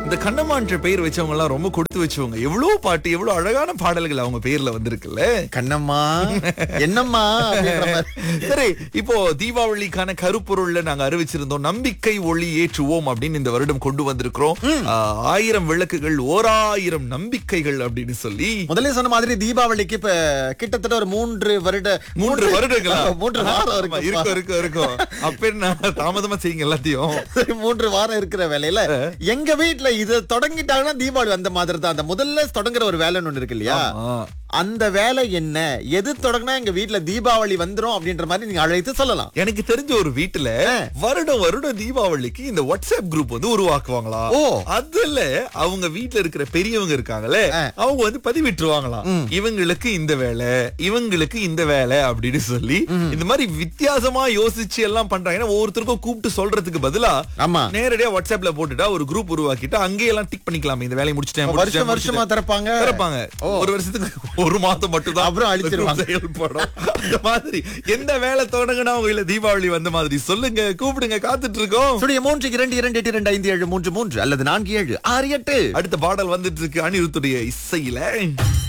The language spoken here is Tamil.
இந்த கண்ணம்மான்ற பெயர் வச்சவங்க எல்லாம் ரொம்ப கொடுத்து வச்சவங்க எவ்வளவு பாட்டு எவ்வளவு அழகான பாடல்கள் அவங்க பேர்ல வந்திருக்குல்ல கண்ணம்மா என்னம்மா அப்படின்ற மாதிரி. சரி இப்போ தீபாவளிக்கான கருப்பொருள்ல நாங்க அறிவிச்சிருந்தோம் நம்பிக்கை ஒளி ஏற்றுவோம் அப்படின்னு இந்த வருடம் கொண்டு வந்திருக்கிறோம் ஆஹ், ஆயிரம் விளக்குகள் ஓராயிரம் நம்பிக்கைகள் அப்படின்னு சொல்லி முதல்ல சொன்ன மாதிரி தீபாவளிக்கு இப்ப கிட்டத்தட்ட ஒரு மூன்று வருட மூன்று வருடங்களா மூன்று வாரம் ஆமா, இருக்கு இருக்கும் இருக்கும் இருக்கும் அப்ப என்ன தாமதமா செய்யுங்க எல்லாத்தையும் மூன்று வாரம் இருக்கிற வேலையில எங்க வீட்ல இது தொடங்கிட்டாங்கன்னா தீபாவளி வந்த மாதிரி தான் அந்த முதல்ல தொடங்குற ஒரு வேலைன்னு ஒண்ணு இருக்கு இல்லையா ஆமா. அந்த வேலை என்ன எது தொடங்கினா எங்க வீட்ல தீபாவளி வந்துரும் அப்படின்ற மாதிரி நீங்க அழைத்து சொல்லலாம் எனக்கு தெரிஞ்ச ஒரு வீட்டுல வருடம் வருடம் தீபாவளிக்கு இந்த வாட்ஸ்அப் குரூப் வந்து உருவாக்குவாங்களா ஓ. அதுல அவங்க வீட்ல இருக்கிற பெரியவங்க இருக்காங்களே அவங்க வந்து பதிவிட்டுருவாங்களாம் இவங்களுக்கு இந்த வேலை இவங்களுக்கு இந்த வேலை அப்படின்னு சொல்லி இந்த மாதிரி வித்தியாசமா யோசிச்சு எல்லாம் பண்றாங்க ஏன்னா ஒவ்வொருத்தருக்கும் கூப்பிட்டு சொல்றதுக்கு பதிலா ஆமா நேரடியா வாட்ஸ்அப்ல போட்டுட்டா ஒரு குரூப் உருவாக்கிட்டு அங்கேயே எல்லாம் டிக் பண்ணிக்கலாம் இந்த வேலையை முடிச்சிட்டேன் வருஷம் முடிச்சிட்டேன், வருஷமா திறப்பாங்க திறப்பாங்க ஒரு வருஷத்துக்கு ஒரு மாசம் மட்டும் தான் அப்புறம் அழிச்சிருவாங்க. செயல்படும் அந்த மாதிரி எந்த வேலை தொடங்குனா உங்க இல்ல தீபாவளி வந்த மாதிரி சொல்லுங்க கூப்பிடுங்க காத்துட்டு இருக்கோம் சுடிய மூன்று இரண்டு இரண்டு எட்டு இரண்டு ஐந்து ஏழு மூன்று மூன்று அல்லது நான்கு ஏழு ஆறு எட்டு அடுத்த பாடல் வந்துட்டு இருக்கு அனிருத்துடைய இசையில